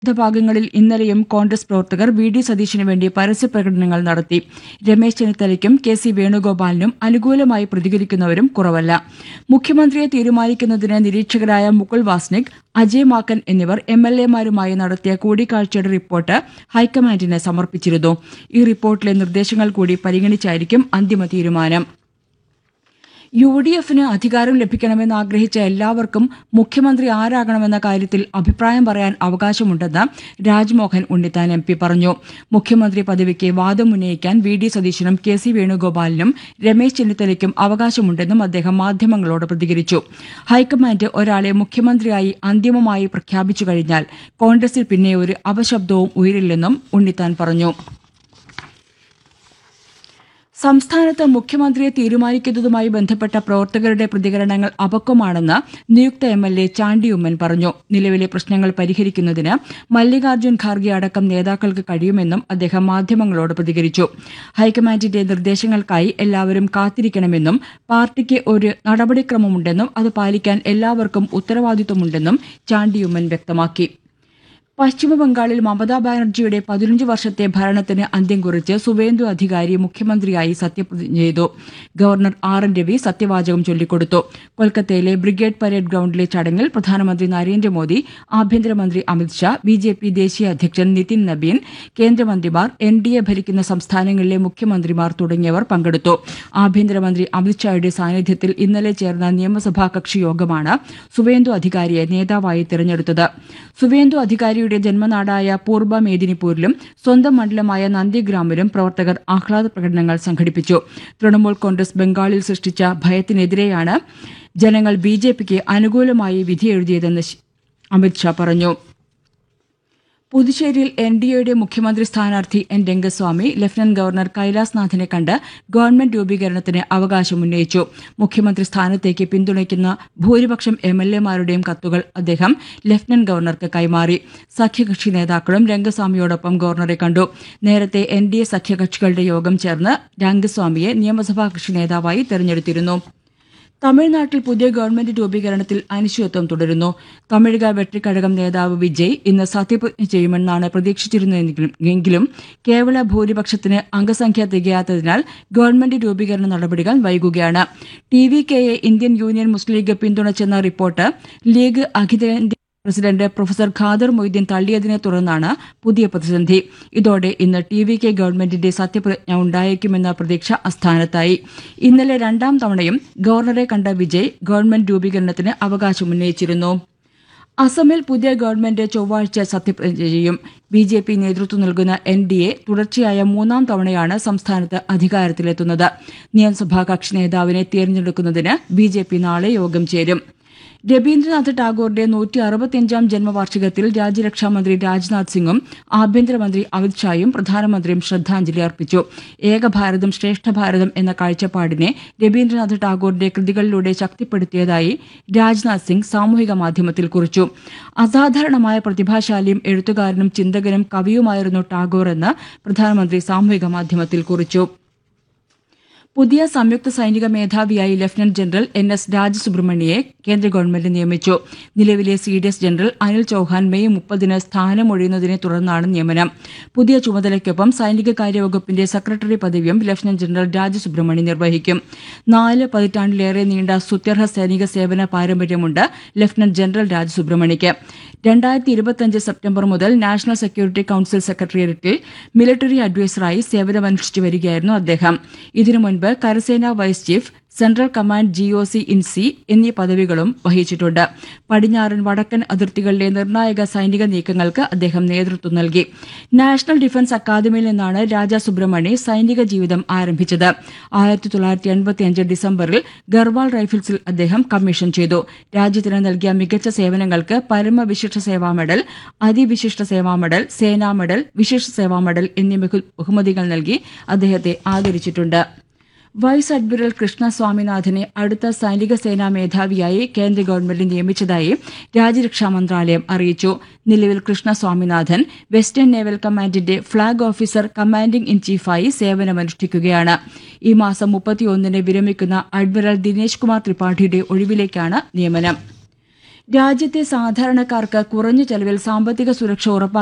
വിവിധ ഭാഗങ്ങളിൽ ഇന്നലെയും കോൺഗ്രസ് പ്രവർത്തകർ വി ഡി സതീശിനു വേണ്ടി പരസ്യപ്രകടനങ്ങൾ നടത്തി രമേശ് ചെന്നിത്തലയ്ക്കും കെ സി വേണുഗോപാലിനും അനുകൂലമായി പ്രതികരിക്കുന്നവരും കുറവല്ല മുഖ്യമന്ത്രിയെ തീരുമാനിക്കുന്നതിന് നിരീക്ഷകരായ മുകുൾ വാസ്നിക് അജയ് മാക്കൻ എന്നിവർ എം എൽ എമാരുമായി നടത്തിയ കൂടിക്കാഴ്ചയുടെ റിപ്പോർട്ട് ഹൈക്കമാൻഡിന് സമർപ്പിച്ചിരുന്നു ഈ റിപ്പോർട്ടിലെ നിർദ്ദേശങ്ങൾ കൂടി പരിഗണിച്ചായിരിക്കും അന്തിമ തീരുമാനം യു ഡി എഫിന് അധികാരം ലഭിക്കണമെന്ന് ആഗ്രഹിച്ച എല്ലാവർക്കും മുഖ്യമന്ത്രി ആരാകണമെന്ന കാര്യത്തിൽ അഭിപ്രായം പറയാൻ അവകാശമുണ്ടെന്ന് രാജ്മോഹൻ ഉണ്ണിത്താൻ എം പി പറഞ്ഞു മുഖ്യമന്ത്രി പദവിക്ക് വാദമുന്നയിക്കാൻ വി ഡി സതീശനും കെ സി വേണുഗോപാലിനും രമേശ് ചെന്നിത്തലയ്ക്കും അവകാശമുണ്ടെന്നും അദ്ദേഹം മാധ്യമങ്ങളോട് പ്രതികരിച്ചു ഹൈക്കമാൻഡ് ഒരാളെ മുഖ്യമന്ത്രിയായി അന്തിമമായി പ്രഖ്യാപിച്ചു കഴിഞ്ഞാൽ കോൺഗ്രസിൽ പിന്നെ ഒരു അപശബ്ദവും ഉയരില്ലെന്നും ഉണ്ണിത്താൻ പറഞ്ഞു സംസ്ഥാനത്ത് മുഖ്യമന്ത്രിയെ തീരുമാനിക്കുന്നതുമായി ബന്ധപ്പെട്ട പ്രവർത്തകരുടെ പ്രതികരണങ്ങൾ അപക്വമാണെന്ന് നിയുക്ത എം എൽ എ ചാണ്ടിയുമ്മൻ പറഞ്ഞു നിലവിലെ പ്രശ്നങ്ങൾ പരിഹരിക്കുന്നതിന് മല്ലികാർജ്ജുൻ ഖാർഗെ അടക്കം നേതാക്കൾക്ക് കഴിയുമെന്നും അദ്ദേഹം മാധ്യമങ്ങളോട് പ്രതികരിച്ചു ഹൈക്കമാൻഡിന്റെ നിർദ്ദേശങ്ങൾക്കായി എല്ലാവരും കാത്തിരിക്കണമെന്നും പാർട്ടിക്ക് ഒരു നടപടിക്രമമുണ്ടെന്നും അത് പാലിക്കാൻ എല്ലാവർക്കും ഉത്തരവാദിത്വമുണ്ടെന്നും ചാണ്ടിയുമ്മൻ വ്യക്തമാക്കി പശ്ചിമബംഗാളിൽ മമതാ ബാനർജിയുടെ പതിനഞ്ച് വർഷത്തെ ഭരണത്തിന് അന്ത്യം കുറിച്ച് സുവേന്ദു അധികാരി മുഖ്യമന്ത്രിയായി സത്യപ്രതിജ്ഞ ചെയ്തു ഗവർണർ ആർ എൻ രവി സത്യവാചകം ചൊല്ലിക്കൊടുത്തു കൊൽക്കത്തയിലെ ബ്രിഗേഡ് പരേഡ് ഗ്രൌണ്ടിലെ ചടങ്ങിൽ പ്രധാനമന്ത്രി നരേന്ദ്രമോദി ആഭ്യന്തരമന്ത്രി അമിത്ഷാ ബി ജെ പി ദേശീയ അധ്യക്ഷൻ നിതിൻ നബീൻ കേന്ദ്രമന്ത്രിമാർ എൻ ഡി എ ഭരിക്കുന്ന സംസ്ഥാനങ്ങളിലെ മുഖ്യമന്ത്രിമാർ തുടങ്ങിയവർ പങ്കെടുത്തു ആഭ്യന്തരമന്ത്രി അമിത്ഷായുടെ സാന്നിധ്യത്തിൽ ഇന്നലെ ചേർന്ന നിയമസഭാ കക്ഷി യോഗമാണ് സുവേന്ദു അധികാരിയെ നേതാവായി തിരഞ്ഞെടുത്തത് സുവേന്ദു അധികാരിയുടെ ജന്മനാടായ പൂർബ മേദിനിപൂരിലും സ്വന്തം മണ്ഡലമായ നന്ദിഗ്രാമിലും പ്രവർത്തകർ ആഹ്ലാദ പ്രകടനങ്ങൾ സംഘടിപ്പിച്ചു തൃണമൂൽ കോൺഗ്രസ് ബംഗാളിൽ സൃഷ്ടിച്ച ഭയത്തിനെതിരെയാണ് ജനങ്ങൾ ബി ജെ പിക്ക് അനുകൂലമായി വിധിയെഴുതിയതെന്ന് ശ്- അമിത്ഷാ പറഞ്ഞു പുതുച്ചേരിയിൽ എൻ ഡി എയുടെ മുഖ്യമന്ത്രി സ്ഥാനാർത്ഥി എൻ രംഗസ്വാമി ലഫ്റ്റനന്റ് ഗവർണർ കൈലാസ്നാഥിനെ കണ്ട് ഗവൺമെന്റ് രൂപീകരണത്തിന് അവകാശമുന്നയിച്ചു മുഖ്യമന്ത്രി സ്ഥാനത്തേക്ക് പിന്തുണയ്ക്കുന്ന ഭൂരിപക്ഷം എം എൽ എമാരുടെയും കത്തുകൾ അദ്ദേഹം ലഫ്റ്റനന്റ് ഗവർണർക്ക് കൈമാറി സഖ്യകക്ഷി നേതാക്കളും രംഗസ്വാമിയോടൊപ്പം ഗവർണറെ കണ്ടു നേരത്തെ എൻ ഡി എ സഖ്യകക്ഷികളുടെ യോഗം ചേർന്ന് രംഗസ്വാമിയെ നിയമസഭാ കക്ഷി നേതാവായി തെരഞ്ഞെടുത്തിരുന്നു തമിഴ്നാട്ടിൽ പുതിയ ഗവൺമെന്റ് രൂപീകരണത്തിൽ അനിശ്ചിതത്വം തുടരുന്നു തമിഴക വെട്രിക്കഴകം നേതാവ് വിജയ് ഇന്ന് സത്യപ്രതിജ്ഞ ചെയ്യുമെന്നാണ് പ്രതീക്ഷിച്ചിരുന്നതെങ്കിലും എങ്കിലും കേവല ഭൂരിപക്ഷത്തിന് അംഗസംഖ്യ തികയാത്തതിനാൽ ഗവൺമെന്റ് രൂപീകരണ നടപടികൾ വൈകുകയാണ് ടി വി കെയെ ഇന്ത്യൻ യൂണിയൻ മുസ്ലിം ലീഗ് പിന്തുണച്ചെന്ന റിപ്പോർട്ട് ലീഗ് അഖിലേന്ത്യാ പ്രസിഡന്റ് പ്രൊഫസർ ഖാദർ മൊയ്തീൻ തള്ളിയതിനെ തുടർന്നാണ് പുതിയ പ്രതിസന്ധി ഇതോടെ ഇന്ന് ടി വി കെ ഗവൺമെന്റിന്റെ സത്യപ്രതിജ്ഞ ഉണ്ടായേക്കുമെന്ന പ്രതീക്ഷ അസ്ഥാനത്തായി ഇന്നലെ രണ്ടാം തവണയും ഗവർണറെ കണ്ട വിജയ് ഗവൺമെന്റ് രൂപീകരണത്തിന് അവകാശമുന്നയിച്ചിരുന്നു അസമിൽ പുതിയ ഗവൺമെന്റ് ചൊവ്വാഴ്ച സത്യപ്രതിജ്ഞ ചെയ്യും ബി ജെ പി നേതൃത്വം നൽകുന്ന എൻ ഡി എ തുടർച്ചയായ മൂന്നാം തവണയാണ് സംസ്ഥാനത്ത് അധികാരത്തിലെത്തുന്നത് നിയമസഭാ കക്ഷി നേതാവിനെ തിരഞ്ഞെടുക്കുന്നതിന് ബി ജെ പി നാളെ യോഗം ചേരും രവീന്ദ്രനാഥ് ടാഗോറിന്റെ നൂറ്റി അറുപത്തിയഞ്ചാം ജന്മവാർഷികത്തിൽ രാജ്യരക്ഷാമന്ത്രി രാജ്നാഥ് സിംഗും ആഭ്യന്തരമന്ത്രി അമിത്ഷായും പ്രധാനമന്ത്രിയും ശ്രദ്ധാഞ്ജലി അർപ്പിച്ചു ഏകഭാരതം ശ്രേഷ്ഠ ഭാരതം എന്ന കാഴ്ചപ്പാടിനെ രവീന്ദ്രനാഥ് ടാഗോറിന്റെ കൃതികളിലൂടെ ശക്തിപ്പെടുത്തിയതായി രാജ്നാഥ് സിംഗ് സാമൂഹിക മാധ്യമത്തിൽ കുറിച്ചു അസാധാരണമായ പ്രതിഭാശാലിയും എഴുത്തുകാരനും ചിന്തകനും കവിയുമായിരുന്നു ടാഗോർ എന്ന് പ്രധാനമന്ത്രി സാമൂഹിക മാധ്യമത്തിൽ കുറിച്ചു പുതിയ സംയുക്ത സൈനിക മേധാവിയായി ലഫ്റ്റനന്റ് ജനറൽ എൻ എസ് രാജസുബ്രഹ്മണ്യയെ കേന്ദ്ര ഗവൺമെന്റ് നിയമിച്ചു നിലവിലെ C D S general Anil Chauhan May മുപ്പതിന് സ്ഥാനമൊഴിയുന്നതിനെ തുടർന്നാണ് നിയമനം പുതിയ ചുമതലയ്ക്കൊപ്പം സൈനിക കാര്യവകുപ്പിന്റെ സെക്രട്ടറി പദവിയും ലഫ്റ്റനന്റ് ജനറൽ രാജസുബ്രഹ്മണ്യം നിർവഹിക്കും നാല് പതിറ്റാണ്ടിലേറെ നീണ്ട സുത്യർഹ സൈനിക സേവന പാരമ്പര്യമുണ്ട് ലഫ്റ്റനന്റ് ജനറൽ രാജസുബ്രഹ്മണ്യയ്ക്ക് രണ്ടായിരത്തി ഇരുപത്തിയഞ്ച് സെപ്റ്റംബർ മുതൽ നാഷണൽ സെക്യൂരിറ്റി കൌൺസിൽ സെക്രട്ടേറിയറ്റിൽ മിലിറ്ററി അഡ്വൈസറായി സേവനമനുഷ്ഠിച്ചു വരികയായിരുന്നു അദ്ദേഹം ഇതിനു മുൻപ് കരസേന vice chief central command G O C in C എന്നീ പദവികളും വഹിച്ചിട്ടുണ്ട് പടിഞ്ഞാറൻ വടക്കൻ അതിർത്തികളിലെ നിർണായക സൈനിക നീക്കങ്ങൾക്ക് അദ്ദേഹം നേതൃത്വം നൽകി നാഷണൽ ഡിഫൻസ് അക്കാദമിയിൽ നിന്നാണ് രാജ സുബ്രഹ്മണ്യ സൈനിക ജീവിതം ആരംഭിച്ചത് ആയിരത്തി തൊള്ളായിരത്തി എൺപത്തിയഞ്ച് ഡിസംബറിൽ ഗർവാൾ റൈഫിൾസിൽ അദ്ദേഹം കമ്മീഷൻ ചെയ്തു രാജ്യത്തിന് നൽകിയ മികച്ച സേവനങ്ങൾക്ക് പരമവിശിഷ്ട സേവാ മെഡൽ അതിവിശിഷ്ട സേവാ മെഡൽ സേനാ മെഡൽ വിശിഷ്ട സേവാ മെഡൽ എന്നീ ബഹു- ബഹുമതികൾ നൽകി അദ്ദേഹത്തെ ആദരിച്ചിട്ടുണ്ട് വൈസ് അഡ്മിറൽ കൃഷ്ണ സ്വാമിനാഥനെ അടുത്ത സൈനിക സേനാ മേധാവിയായി കേന്ദ്ര ഗവൺമെന്റ് നിയമിച്ചതായി രാജ്യരക്ഷാ മന്ത്രാലയം അറിയിച്ചു നിലവിൽ കൃഷ്ണ സ്വാമിനാഥൻ വെസ്റ്റേൺ നേവൽ കമാൻഡിന്റെ ഫ്ളാഗ് ഓഫീസർ കമാൻഡിംഗ് ഇൻ ചീഫായി സേവനമനുഷ്ഠിക്കുകയാണ് ഈ മാസം മുപ്പത്തിയൊന്നിന് വിരമിക്കുന്ന അഡ്മിറൽ ദിനേശ് കുമാർ ത്രിപാഠിയുടെ ഒഴിവിലേക്കാണ് നിയമനം രാജ്യത്തെ സാധാരണക്കാർക്ക് കുറഞ്ഞ ചെലവിൽ സാമ്പത്തിക സുരക്ഷ ഉറപ്പാക്കാൻ